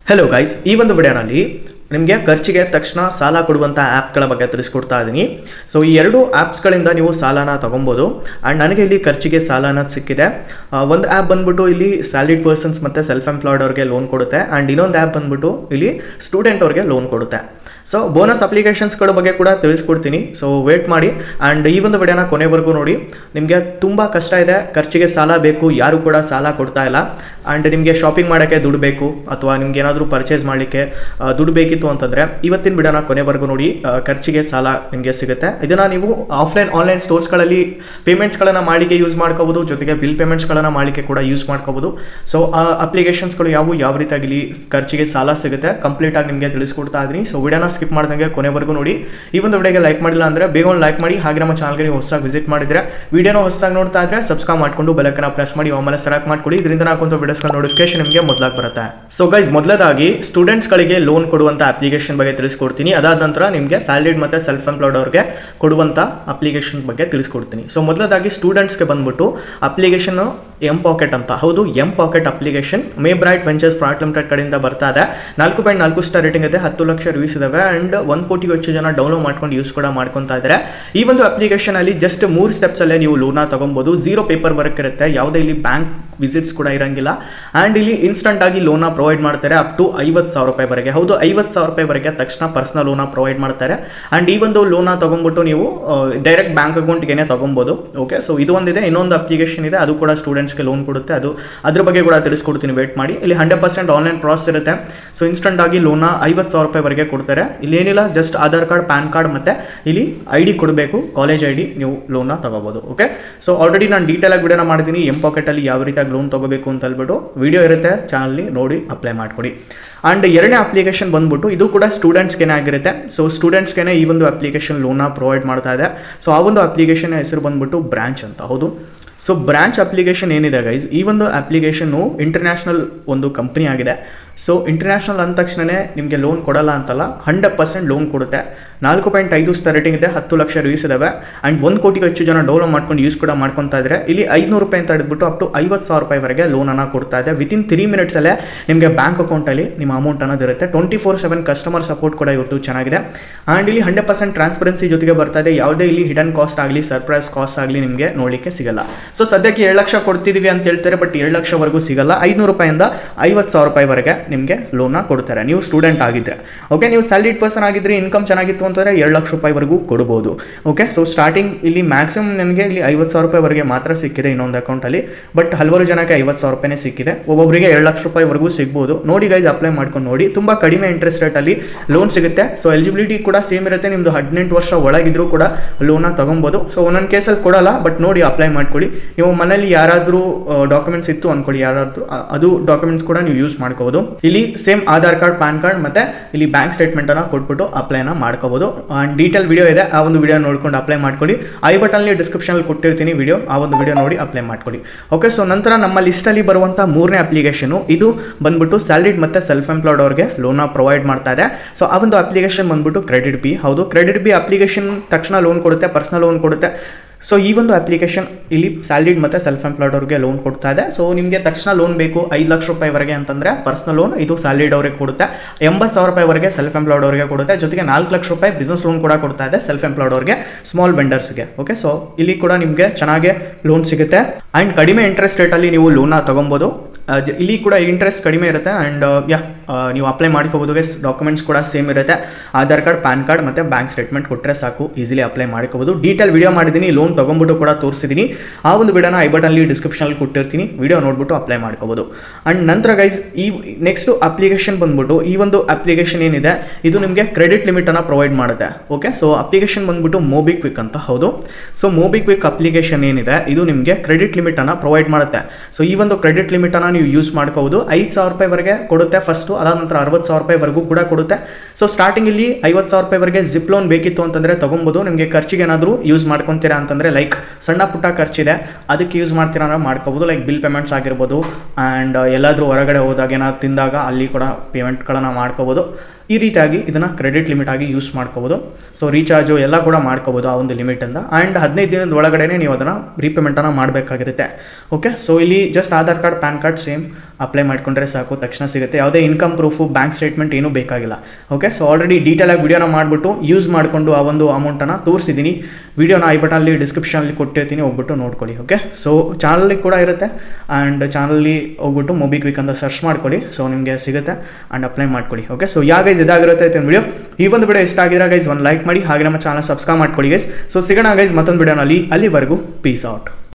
hello guys ಈ ಒಂದು ವಿಡಿಯೋನಲ್ಲಿ ನಿಮಗೆ ಖರ್ಚಿಗೆ ತಕ್ಷಣ ಸಾಲ ಕೊಡುವಂಥ ಆ್ಯಪ್ಗಳ ಬಗ್ಗೆ ತಿಳಿಸ್ಕೊಡ್ತಾ ಇದ್ದೀನಿ ಸೊ ಈ ಎರಡು ಆ್ಯಪ್ಸ್ಗಳಿಂದ ನೀವು ಸಾಲನ ತೊಗೊಬೋದು ಆ್ಯಂಡ್ ನನಗೆ ಇಲ್ಲಿ ಖರ್ಚಿಗೆ ಸಾಲ ಅನ್ನೋದು ಸಿಕ್ಕಿದೆ ಒಂದು ಆ್ಯಪ್ ಬಂದ್ಬಿಟ್ಟು ಇಲ್ಲಿ ಸ್ಯಾಲ್ರಿಡ್ ಪರ್ಸನ್ಸ್ ಮತ್ತು ಸೆಲ್ಫ್ ಎಂಪ್ಲಾಯ್ಡ್ ಅವ್ರಿಗೆ ಲೋನ್ ಕೊಡುತ್ತೆ ಆ್ಯಂಡ್ ಇನ್ನೊಂದು ಆ್ಯಪ್ ಬಂದ್ಬಿಟ್ಟು ಇಲ್ಲಿ ಸ್ಟೂಡೆಂಟ್ ಅವ್ರಿಗೆ ಲೋನ್ ಕೊಡುತ್ತೆ ಸೊ ಬೋನಸ್ ಅಪ್ಲಿಕೇಶನ್ಸ್ಗಳ ಬಗ್ಗೆ ಕೂಡ ತಿಳಿಸ್ಕೊಡ್ತೀನಿ ಸೊ ವೇಟ್ ಮಾಡಿ ಆ್ಯಂಡ್ ಈ ಒಂದು ವಿಡಿಯೋನ ಕೊನೆವರೆಗೂ ನೋಡಿ ನಿಮಗೆ ತುಂಬ ಕಷ್ಟ ಇದೆ ಖರ್ಚಿಗೆ ಸಾಲ ಬೇಕು ಯಾರು ಕೂಡ ಸಾಲ ಕೊಡ್ತಾ ಇಲ್ಲ ಆ್ಯಂಡ್ ನಿಮಗೆ ಶಾಪಿಂಗ್ ಮಾಡೋಕ್ಕೆ ದುಡ್ಡು ಬೇಕು ಅಥವಾ ನಿಮ್ಗೆ ಏನಾದರೂ ಪರ್ಚೇಸ್ ಮಾಡಲಿಕ್ಕೆ ದುಡ್ಡು ಬೇಕಿತ್ತು ಅಂತಂದರೆ ಇವತ್ತಿನ ವಿಡಿಯೋನ ಕೊನೆವರೆಗೂ ನೋಡಿ ಆ, ಖರ್ಚಿಗೆ ಸಾಲ ನಿಮಗೆ ಸಿಗುತ್ತೆ ಇದನ್ನು ನೀವು ಆಫ್ಲೈನ್ ಆನ್ಲೈನ್ ಸ್ಟೋರ್ಸ್ಗಳಲ್ಲಿ ಪೇಮೆಂಟ್ಸ್ಗಳನ್ನು ಮಾಡಲಿಕ್ಕೆ ಯೂಸ್ ಮಾಡ್ಕೋಬೋದು ಜೊತೆಗೆ ಬಿಲ್ ಪೇಮೆಂಟ್ಸ್ಗಳನ್ನು ಮಾಡಲಿಕ್ಕೆ ಕೂಡ ಯೂಸ್ ಮಾಡ್ಕೋಬೋದು ಸೊ ಆ ಅಪ್ಲಿಕೇಶನ್ಸ್ಗಳು ಯಾವುವು ಯಾವ ರೀತಿಯಾಗಿ ಇಲ್ಲಿ ಖರ್ಚಿಗೆ ಸಾಲ ಸಿಗುತ್ತೆ ಕಂಪ್ಲೀಟಾಗಿ ನಿಮಗೆ ತಿಳಿಸ್ಕೊಡ್ತಾ ಇದ್ದೀನಿ ಸೊ ವಿಡಿಯೋನ ಸ್ಕಿಪ್ ಮಾಡ್ದಂಗೆ ಕೊನೆವರೆಗೂ ನೋಡಿ ಈ ಒಂದು ವಿಡಿಯೋಗೆ ಲೈಕ್ ಮಾಡಿಲ್ಲ ಅಂದರೆ ಬೇಗ ಒಂದು ಲೈಕ್ ಮಾಡಿ ಹಾಗೆ ನಮ್ಮ ಚಾನಲ್ಗೆ ನೀವು ಹೊಸದಾಗಿ ವಿಸಿಟ್ ಮಾಡಿದ್ರೆ ವಿಡಿಯೋನ ಹೊಸದಾಗಿ ನೋಡ್ತಾ ಇದ್ರೆ ಸಬ್ಸ್ಕ್ರೈಬ್ ಮಾಡ್ಕೊಂಡು ಬೆಲಕನ್ನ ಪ್ರೆಸ್ ಮಾಡಿ ಆಮೇಲೆ ಸೆಲೆಕ್ಟ್ ಮಾಡ್ಕೊಳ್ಳಿ ಇದರಿಂದ ನಾಕೊಂತ ವಿಡಿಯೋಸ್ಗಳ ನೋಟಿಫಿಕೇಶನ್ ನಿಮಗೆ ಮೊದಲಾಗಿ ಬರುತ್ತೆ ಸೊ ಗೈಸ್ ಮೊದಲದಾಗಿ ಸ್ಟೂಡೆಂಟ್ಸ್ಗಳಿಗೆ ಲೋನ್ ಕೊಡುವಂಥ ಅಪ್ಲಿಕೇಶನ್ ಬಗ್ಗೆ ತಿಳಿಸ್ಕೊಡ್ತೀನಿ ಅದಾದ ನಂತರ ನಿಮಗೆ ಸ್ಯಾಲ್ರಿಡ್ ಮತ್ತು ಸೆಲ್ಫ್ ಎಂಪ್ಲಾಯ್ಡ್ ಅವ್ರಿಗೆ ಕೊಡುವಂಥ ಅಪ್ಲಿಕೇಶನ್ ಬಗ್ಗೆ ತಿಳಿಸ್ಕೊಡ್ತೀನಿ ಸೊ ಮೊದಲದಾಗಿ ಸ್ಟೂಡೆಂಟ್ಸ್ಗೆ ಬಂದ್ಬಿಟ್ಟು ಅಪ್ಲಿಕೇಶನ್ ಎಂ ಪಾಕೆಟ್ ಅಂತ ಹೌದು M pocket application May Bright Ventures Private Limited ಕಡೆಯಿಂದ ಬರ್ತಾ ಇದೆ ನಾಲ್ಕು ಪಾಯಿಂಟ್ ನಾಲ್ಕು ಸ್ಟಾರ್ ರೇಟಿಂಗ್ ಇದೆ ಹತ್ತು ಲಕ್ಷ ರಿವ್ಯೂಸ್ ಇದಾವೆ ಆ್ಯಂಡ್ ಒಂದು ಕೋಟಿಗೂ ಹೆಚ್ಚು ಜನ ಡೌನ್ಲೋಡ್ ಮಾಡ್ಕೊಂಡು ಯೂಸ್ ಕೂಡ ಮಾಡ್ಕೊತಾ ಇದ್ದಾರೆ ಈ ಒಂದು ಅಪ್ಲಿಕೇಶನ್ ಅಲ್ಲಿ ಜಸ್ಟ್ ಮೂರು ಸ್ಟೆಪ್ಸ್ ಅಲ್ಲೇ ನೀವು ಲೋನ ತಗೊಬೋದು ಝೀರೋ ಪೇಪರ್ ವರ್ಕ್ ಇರುತ್ತೆ ಯಾವುದೇ ಇಲ್ಲಿ ಬ್ಯಾಂಕ್ ವಿಸಿಟ್ಸ್ ಕೂಡ ಇರಂಗಿಲ್ಲ ಆ್ಯಂಡ್ ಇಲ್ಲಿ ಇನ್ಸ್ಟಂಟ್ ಆಗಿ ಲೋನ ಪ್ರೊವೈಡ್ ಮಾಡ್ತಾರೆ ಅಪ್ ಟು ಐವತ್ತು ಸಾವಿರ ರೂಪಾಯಿವರೆಗೆ ಹೌದು ಐವತ್ತು ಸಾವಿರ ರೂಪಾಯಿವರೆಗೆ ತಕ್ಷಣ ಪರ್ಸನಲ್ ಲೋನ ಪ್ರೊವೈಡ್ ಮಾಡ್ತಾರೆ ಆ್ಯಂಡ್ ಈ ಒಂದು ಲೋನ ತಗೊಂಡ್ಬಿಟ್ಟು ನೀವು ಡೈರೆಕ್ಟ್ ಬ್ಯಾಂಕ್ ಅಕೌಂಟ್ಗೆ ತಗೊಬೋದು ಓಕೆ ಸೊ ಇದು ಒಂದಿದೆ ಇನ್ನೊಂದು ಅಪ್ಲಿಕೇಶನ್ ಇದೆ ಅದು ಕೂಡ ಸ್ಟೂಡೆಂಟ್ಸ್ಗೆ ಲೋನ್ ಕೊಡುತ್ತೆ ಅದು ಅದ್ರ ಬಗ್ಗೆ ಕೂಡ ತಿಳಿಸ್ಕೊಡ್ತೀನಿ ವೇಟ್ ಮಾಡಿ ಇಲ್ಲಿ ಹಂಡ್ರೆಡ್ ಪರ್ಸೆಂಟ್ ಆನ್ಲೈನ್ ಪ್ರಾಸೆಸ್ ಇರುತ್ತೆ ಸೊ ಇನ್ಸ್ಟಂಟ್ ಆಗಿ ಲೋನ ಐವತ್ತು ಸಾವಿರ ರೂಪಾಯಿವರೆಗೆ ಕೊಡ್ತಾರೆ ಇಲ್ಲಿ ಏನಿಲ್ಲ just Aadhaar card PAN card ಮತ್ತು ಇಲ್ಲಿ ಐ ಡಿ ಕೊಡಬೇಕು ಕಾಲೇಜ್ ಐ ಡಿ ನೀವು ಲೋನ್ನ ತಗೋಬೋದು ಓಕೆ ಸೊ ಆಲ್ರೆಡಿ ನಾನು ಡೀಟೇಲ್ ಆಗಿ ವಿಡಿಯೋನ ಮಾಡಿದ್ದೀನಿ ಎಂ ಪಾಕೆಟಲ್ಲಿ ಯಾವ ರೀತಿಯಾಗಿ ಲೋನ್ ತಗೋಬೇಕು ಅಂತ ಹೇಳ್ಬಿಟ್ಟು ವಿಡಿಯೋ ಇರುತ್ತೆ ಚಾನಲ್ಲಿ ನೋಡಿ ಅಪ್ಲೈ ಮಾಡ್ಕೊಡಿ ಆ್ಯಂಡ್ ಎರಡನೇ ಅಪ್ಲಿಕೇಶನ್ ಬಂದ್ಬಿಟ್ಟು ಇದು ಕೂಡ ಸ್ಟೂಡೆಂಟ್ಸ್ಗೆ ಆಗಿರುತ್ತೆ ಸೊ ಸ್ಟೂಡೆಂಟ್ಸ್ಗೆ ಈ ಒಂದು ಅಪ್ಲಿಕೇಶನ್ ಲೋನ ಪ್ರೊವೈಡ್ ಮಾಡ್ತಾ ಇದೆ ಸೊ ಆ ಒಂದು ಅಪ್ಲಿಕೇಶನ್ ಹೆಸರು ಬಂದ್ಬಿಟ್ಟು ಬ್ರಾಂಚ್ ಅಂತ ಹೌದು ಸೊ ಬ್ರಾಂಚ್ ಅಪ್ಲಿಕೇಶನ್ ಏನಿದೆ ಗೈಸ್ ಈ ಒಂದು ಅಪ್ಲಿಕೇಶನ್ನು ಇಂಟರ್ನ್ಯಾಷನಲ್ ಒಂದು ಕಂಪ್ನಿ ಆಗಿದೆ ಸೊ ಇಂಟರ್ನ್ಯಾಷನಲ್ ಅಂದ ತಕ್ಷಣವೇ ನಿಮಗೆ ಲೋನ್ ಕೊಡಲ್ಲ ಅಂತಲ್ಲ ಹಂಡ್ರೆಡ್ ಪರ್ಸೆಂಟ್ ಲೋನ್ ಕೊಡುತ್ತೆ ನಾಲ್ಕು ಪಾಯಿಂಟ್ ಐದು ಸ್ಟಾರ್ ರೇಟಿಂಗ್ ಇದೆ ಹತ್ತು ಲಕ್ಷ ರಿವ್ಯೂಸ್ ಇದಾವೆ ಆ್ಯಂಡ್ ಒಂದು ಕೋಟಿಗೆ ಹೆಚ್ಚು ಜನ ಡೌನ್ಲೋಡ್ ಮಾಡ್ಕೊಂಡು ಯೂಸ್ ಕೂಡ ಮಾಡ್ಕೊತಾ ಇದ್ದಾರೆ ಇಲ್ಲಿ ಐನೂರು ರೂಪಾಯಿ ಅಂತ ಹಿಡಿದ್ಬಿಟ್ಟು ಅಪ್ ಟು ಐವತ್ತು ಸಾವಿರ ರೂಪಾಯಿವರೆಗೆ ಲೋನನ್ನು ಕೊಡ್ತಾ ಇದೆ ವಿತಿನ್ ತ್ರೀ ಮಿನಿಟ್ಸಲ್ಲೇ ನಿಮಗೆ ಬ್ಯಾಂಕ್ ಅಕೌಂಟಲ್ಲಿ ನಿಮ್ಮ ಅಮೌಂಟ್ ಅನ್ನೋದು ಇರುತ್ತೆ twenty four seven customer support ಕೂಡ ಇವತ್ತು ಚೆನ್ನಾಗಿದೆ ಆ್ಯಂಡ್ ಇಲ್ಲಿ ಹಂಡ್ರೆಡ್ ಪರ್ಸೆಂಟ್ ಟ್ರಾನ್ಸ್ಪರೆನ್ಸಿ ಜೊತೆಗೆ ಬರ್ತಾ ಇದೆ ಯಾವುದೇ ಇಲ್ಲಿ ಹಿಡನ್ ಕಾಸ್ಟ್ ಆಗಲಿ ಸರ್ಪ್ರೈಸ್ ಕಾಸ್ಟ್ ಆಗಲಿ ನಿಮಗೆ ನೋಡಲಿಕ್ಕೆ ಸಿಗಲ್ಲ ಸೊ ಸದ್ಯಕ್ಕೆ ಎರಡು ಲಕ್ಷ ಕೊಡ್ತಿದ್ದೀವಿ ಅಂತ ಹೇಳ್ತಾರೆ ಬಟ್ ಎರಡು ಲಕ್ಷವರೆಗೂ ಸಿಗಲ್ಲ ಐನೂರು ರೂಪಾಯಿಂದ ಐವತ್ತು ಸಾವಿರ ರೂಪಾಯಿವರೆಗೆ ನಿಮಗೆ ಲೋನ ಕೊಡ್ತಾರೆ ನೀವು ಸ್ಟೂಡೆಂಟ್ ಆಗಿದ್ದರೆ ಓಕೆ ನೀವು ಸ್ಯಾಲ್ರಿಡ್ ಪರ್ಸನ್ ಆಗಿದ್ದರೆ ಇನ್ಕಮ್ ಚೆನ್ನಾಗಿತ್ತು ಅಂತಂದರೆ ಎರಡು ಲಕ್ಷ ರೂಪಾಯಿವರೆಗೂ ಕೊಡ್ಬೋದು ಓಕೆ ಸೊ ಸ್ಟಾರ್ಟಿಂಗ್ ಇಲ್ಲಿ ಮ್ಯಾಕ್ಸಿಮಮ್ ನಿಮಗೆ ಇಲ್ಲಿ ಐವತ್ತು ಸಾವಿರ ರೂಪಾಯಿವರೆಗೆ ಮಾತ್ರ ಸಿಕ್ಕಿದೆ ಇನ್ನೊಂದು ಅಕೌಂಟಲ್ಲಿ ಬಟ್ ಹಲವಾರು ಜನಕ್ಕೆ ಐವತ್ತು ಸಾವಿರ ರೂಪಾಯಿನೇ ಸಿಕ್ಕಿದೆ ಒಬ್ಬೊಬ್ಬರಿಗೆ ಎರಡು ಲಕ್ಷ ರೂಪಾಯಿವರೆಗೂ ಸಿಗ್ಬೋದು ನೋಡಿ ಗೈಸ್ ಅಪ್ಲೈ ಮಾಡ್ಕೊಂಡು ನೋಡಿ ತುಂಬ ಕಡಿಮೆ ಇಂಟ್ರೆಸ್ಟ್ ರೇಟಲ್ಲಿ ಲೋನ್ ಸಿಗುತ್ತೆ ಸೊ ಎಲಿಜಿಬಿಲಿಟಿ ಕೂಡ ಸೇಮ್ ಇರುತ್ತೆ ನಿಮ್ಮದು ಹದಿನೆಂಟು ವರ್ಷ ಒಳಗಿದ್ರೂ ಕೂಡ ಲೋನ ತೊಗೊಬೋದು ಸೊ ಒಂದೊಂದು ಕೇಸಲ್ಲಿ ಕೊಡಲ್ಲ ಬಟ್ ನೋಡಿ ಅಪ್ಲೈ ಮಾಡ್ಕೊಳ್ಳಿ ನೀವು ಮನೇಲಿ ಯಾರಾದರೂ ಡಾಕ್ಯುಮೆಂಟ್ಸ್ ಇತ್ತು ಅಂದ್ಕೊಳ್ಳಿ ಯಾರಾದರೂ ಅದು ಡಾಕ್ಯುಮೆಂಟ್ಸ್ ಕೂಡ ನೀವು ಯೂಸ್ ಮಾಡ್ಕೋಬೋದು ಇಲ್ಲಿ same Aadhaar card PAN card ಮತ್ತು ಇಲ್ಲಿ ಬ್ಯಾಂಕ್ ಸ್ಟೇಟ್ಮೆಂಟನ್ನು ಕೊಟ್ಬಿಟ್ಟು ಅಪ್ಲೈನ ಮಾಡ್ಕೋಬೋದು ಆ್ಯಂಡ್ ಡೀಟೇಲ್ ವಿಡಿಯೋ ಇದೆ ಆ ಒಂದು ವಿಡಿಯೋ ನೋಡ್ಕೊಂಡು ಅಪ್ಲೈ ಮಾಡ್ಕೊಳ್ಳಿ ಐ ಬಟನ್ಲಿ ಡಿಸ್ಕ್ರಿಪ್ಷನಲ್ಲಿ ಕೊಟ್ಟಿರ್ತೀನಿ ವಿಡಿಯೋ ಆ ಒಂದು ವಿಡಿಯೋ ನೋಡಿ ಅಪ್ಲೈ ಮಾಡ್ಕೊಳ್ಳಿ ಓಕೆ ಸೊ ನಂತರ ನಮ್ಮ ಲಿಸ್ಟಲ್ಲಿ ಬರುವಂಥ ಮೂರನೇ ಅಪ್ಲಿಕೇಶನು ಇದು ಬಂದ್ಬಿಟ್ಟು ಸ್ಯಾಲ್ರಿಡ್ ಮತ್ತು ಸೆಲ್ಫ್ ಎಂಪ್ಲಾಯ್ಡ್ ಅವ್ರಿಗೆ ಲೋನ ಪ್ರೊವೈಡ್ ಮಾಡ್ತಾ ಇದೆ ಸೊ ಆ ಒಂದು ಅಪ್ಲಿಕೇಶನ್ ಬಂದ್ಬಿಟ್ಟು ಕ್ರೆಡಿಟ್ ಬಿ ಹೌದು ಕ್ರೆಡಿಟ್ ಬಿ ಅಪ್ಲಿಕೇಶನ್ ತಕ್ಷಣ ಲೋನ್ ಕೊಡುತ್ತೆ ಪರ್ಸನಲ್ ಲೋನ್ ಕೊಡುತ್ತೆ ಸೊ ಈ ಒಂದು ಅಪ್ಲಿಕೇಶನ್ ಇಲ್ಲಿ ಸ್ಯಾಲ್ರಿಡ್ ಮತ್ತು ಸೆಲ್ಫ್ ಎಂಪ್ಲಾಯ್ಡ್ ಅವ್ರಿಗೆ ಲೋನ್ ಕೊಡ್ತಾ ಇದೆ ಸೊ ನಿಮಗೆ ತಕ್ಷಣ ಲೋನ್ ಬೇಕು ಐದು ಲಕ್ಷ ರೂಪಾಯಿವರೆಗೆ ಅಂತಂದರೆ ಪರ್ಸನಲ್ ಲೋನ್ ಇದು ಸ್ಯಾಲ್ರಿಡ್ ಅವ್ರಿಗೆ ಕೊಡುತ್ತೆ ಎಂಬತ್ತು ಸಾವಿರ ರೂಪಾಯಿವರೆಗೆ ಸೆಲ್ಫ್ ಎಂಪ್ಲಾಯ್ಡ್ ಅವರಿಗೆ ಕೊಡುತ್ತೆ ಜೊತೆಗೆ ನಾಲ್ಕು ಲಕ್ಷ ರೂಪಾಯಿ ಬಿಸ್ನೆಸ್ ಲೋನ್ ಕೂಡ ಕೊಡ್ತಾ ಇದೆ ಸೆಲ್ಫ್ ಎಂಪ್ಲಾಯ್ಡ್ ಅವ್ರಿಗೆ ಸ್ಮಾಲ್ ವೆಂಡರ್ಸ್ಗೆ ಓಕೆ ಸೊ ಇಲ್ಲಿ ಕೂಡ ನಿಮಗೆ ಚೆನ್ನಾಗೆ ಲೋನ್ ಸಿಗುತ್ತೆ ಆ್ಯಂಡ್ ಕಡಿಮೆ ಇಂಟ್ರೆಸ್ಟ್ ರೇಟಲ್ಲಿ ನೀವು ಲೋನ ತೊಗೊಬೋದು ಆ, ಜ- ಇಲ್ಲಿ ಕೂಡ ಇಂಟ್ರೆಸ್ಟ್ ಕಡಿಮೆ ಇರುತ್ತೆ ಆ್ಯಂಡ್ ಯಾ ನೀವು ಅಪ್ಲೈ ಮಾಡ್ಕೋಬೋದು ಗೈಸ್ ಡಾಕ್ಯುಮೆಂಟ್ಸ್ ಕೂಡ ಸೇಮ್ ಇರುತ್ತೆ ಆಧಾರ್ ಕಾರ್ಡ್ ಪ್ಯಾನ್ ಕಾರ್ಡ್ ಮತ್ತು ಬ್ಯಾಂಕ್ ಸ್ಟೇಟ್ಮೆಂಟ್ ಕೊಟ್ಟರೆ ಸಾಕು ಈಸಿಲಿ ಅಪ್ಲೈ ಮಾಡ್ಕೋಬೋದು ಡೀಟೇಲ್ ವಿಡಿಯೋ ಮಾಡಿದ್ದೀನಿ ಲೋನ್ ತೊಗೊಂಬಿಟ್ಟು ಕೂಡ ತೋರಿಸಿದ್ದೀನಿ ಆ ಒಂದು ವಿಡಿಯೋನ ಐ ಬಟನ್ಲಿ ಡಿಸ್ಕ್ರಿಪ್ಷನಲ್ಲಿ ಕೊಟ್ಟಿರ್ತೀನಿ ವಿಡಿಯೋ ನೋಡ್ಬಿಟ್ಟು ಅಪ್ಲೈ ಮಾಡ್ಕೋಬೋದು ಆ್ಯಂಡ್ ನಂತರ ಗೈಸ್ ಈ ನೆಕ್ಸ್ಟ್ ಅಪ್ಲಿಕೇಶನ್ ಬಂದ್ಬಿಟ್ಟು ಈ ಒಂದು ಅಪ್ಲಿಕೇಶನ್ ಏನಿದೆ ಇದು ನಿಮಗೆ ಕ್ರೆಡಿಟ್ ಲಿಮಿಟನ್ನು ಪ್ರೊವೈಡ್ ಮಾಡುತ್ತೆ ಓಕೆ ಸೊ ಅಪ್ಲಿಕೇಶನ್ ಬಂದ್ಬಿಟ್ಟು ಮೋಬಿಕ್ವಿಕ್ ಅಂತ ಹೌದು ಸೊ ಮೋಬಿಕ್ವಿಕ್ ಅಪ್ಲಿಕೇಶನ್ ಏನಿದೆ ಇದು ನಿಮಗೆ ಕ್ರೆಡಿಟ್ ಲಿಮಿಟನ್ನು ಪ್ರೊವೈಡ್ ಮಾಡುತ್ತೆ ಸೊ ಈ ಒಂದು ಕ್ರೆಡಿಟ್ ಲಿಮಿಟನ್ನು ನೀವು ಯೂಸ್ ಮಾಡ್ಕೋಬೋದು ಐದು ಸಾವಿರ ರೂಪಾಯಿವರೆಗೆ ಕೊಡುತ್ತೆ ಫಸ್ಟು ಅದಾದ ನಂತರ ಅರವತ್ತು ಸಾವಿರ ರೂಪಾಯಿವರೆಗೂ ಕೂಡ ಕೊಡುತ್ತೆ ಸೊ ಸ್ಟಾರ್ಟಿಂಗ್ ಇಲ್ಲಿ ಐವತ್ತು ಸಾವಿರ ರೂಪಾಯಿವರೆಗೆ ಜಿಪ್ ಲೋನ್ ಬೇಕಿತ್ತು ಅಂತಂದರೆ ತೊಗೊಬೋದು ನಿಮಗೆ ಖರ್ಚಿಗೆ ಏನಾದರೂ ಯೂಸ್ ಮಾಡ್ಕೊತೀರಾ ಅಂತಂದರೆ ಲೈಕ್ ಸಣ್ಣ ಪುಟ್ಟ ಖರ್ಚಿದೆ ಅದಕ್ಕೆ ಯೂಸ್ ಮಾಡ್ತೀರಾ ಅಂದ್ರೆ ಮಾಡ್ಕೋಬೋದು ಲೈಕ್ ಬಿಲ್ ಪೇಮೆಂಟ್ಸ್ ಆಗಿರ್ಬೋದು ಆ್ಯಂಡ್ ಎಲ್ಲಾದರೂ ಹೊರಗಡೆ ಹೋದಾಗ ಏನಾದ್ರು ತಿಂದಾಗ ಅಲ್ಲಿ ಕೂಡ ಪೇಮೆಂಟ್ಗಳನ್ನು ಮಾಡ್ಕೋಬೋದು ಈ ರೀತಿಯಾಗಿ ಇದನ್ನು ಕ್ರೆಡಿಟ್ ಲಿಮಿಟ್ ಆಗಿ ಯೂಸ್ ಮಾಡ್ಕೋಬೋದು ಸೊ ರೀಚಾರ್ಜು ಎಲ್ಲ ಕೂಡ ಮಾಡ್ಕೋಬೋದು ಆ ಒಂದು ಲಿಮಿಟಿಂದ ಆ್ಯಂಡ್ ಹದಿನೈದು ದಿನದ ಒಳಗಡೆ ನೀವು ಅದನ್ನು ರೀಪೇಮೆಂಟನ್ನು ಮಾಡಬೇಕಾಗಿರುತ್ತೆ ಓಕೆ ಸೊ ಇಲ್ಲಿ just Aadhaar card PAN card same apply ಮಾಡಿಕೊಂಡ್ರೆ ಸಾಕು ತಕ್ಷಣ ಸಿಗುತ್ತೆ ಯಾವುದೇ ಇನ್ಕಮ್ ಪ್ರೂಫು ಬ್ಯಾಂಕ್ ಸ್ಟೇಟ್ಮೆಂಟ್ ಏನೂ ಬೇಕಾಗಿಲ್ಲ ಓಕೆ ಸೊ ಆಲ್ರೆಡಿ ಡೀಟೇಲಾಗಿ ವಿಡಿಯೋನ ಮಾಡಿಬಿಟ್ಟು ಯೂಸ್ ಮಾಡಿಕೊಂಡು ಆ ಒಂದು ಅಮೌಂಟನ್ನು ತೋರಿಸಿದ್ದೀನಿ ವಿಡಿಯೋನ ಐ ಬಟನಲ್ಲಿ ಡಿಸ್ಕ್ರಿಪ್ಷನಲ್ಲಿ ಕೊಟ್ಟಿರ್ತೀನಿ ಹೋಗ್ಬಿಟ್ಟು ನೋಡ್ಕೊಳ್ಳಿ ಓಕೆ ಸೊ ಚಾನಲಿಗೆ ಕೂಡ ಇರುತ್ತೆ ಆ್ಯಂಡ್ ಚಾನಲಲ್ಲಿ ಹೋಗ್ಬಿಟ್ಟು ಮೊಬಿಕ್ವಿಕ್ ಅಂತ ಸರ್ಚ್ ಮಾಡ್ಕೊಳ್ಳಿ ಸೊ ನಿಮಗೆ ಸಿಗುತ್ತೆ ಆ್ಯಂಡ್ ಅಪ್ಲೈ ಮಾಡ್ಕೊಳ್ಳಿ ಓಕೆ ಸೊ ಯಾ ಗೈಸ್ ಇದಾಗಿರುತ್ತೆ ಅಂತ ವಿಡಿಯೋ ಈ ಒಂದು ವಿಡಿಯೋ ಇಷ್ಟ ಆಗಿರೋ ಗೈಸ್ ಒಂದು ಲೈಕ್ ಮಾಡಿ ಹಾಗೆ ನಮ್ಮ ಚಾನಲ್ ಸಬ್ಸ್ಕ್ರೈಬ್ ಮಾಡ್ಕೊಳ್ಳಿ ಗೈಸ್ ಸೊ ಸಿಗೋಣ ಗೈಸ್ ಮತ್ತೊಂದು ವಿಡಿಯೋನಲ್ಲಿ ಅಲ್ಲಿವರೆಗೂ ಪೀಸ್ ಔಟ್